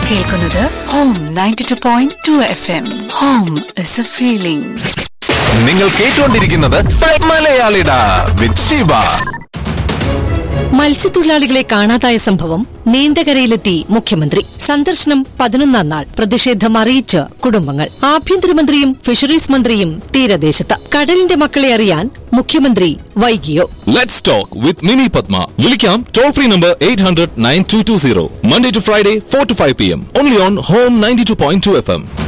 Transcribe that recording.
കേൾക്കുന്നത് home ninety two point two F M home is a feeling നിങ്ങൾ കേട്ടുകൊണ്ടിരിക്കുന്നത് മലയാളിട വിത്ത് ഷീബ മത്സ്യത്തൊഴിലാളികളെ കാണാതായ സംഭവം നീണ്ടകരയിലെത്തി മുഖ്യമന്ത്രി സന്ദർശനം പതിനൊന്നാം നാൾ പ്രതിഷേധം അറിയിച്ച് കുടുംബങ്ങൾ ആഭ്യന്തരമന്ത്രിയും ഫിഷറീസ് മന്ത്രിയും തീരദേശത്ത് കടലിന്റെ മക്കളെ അറിയാൻ മുഖ്യമന്ത്രി വൈകിയോ Let's talk with Mini Padma. Vilikam toll free number 800 9220. Monday to Friday, 4 to 5 p.m. Only on Home 92.2 FM.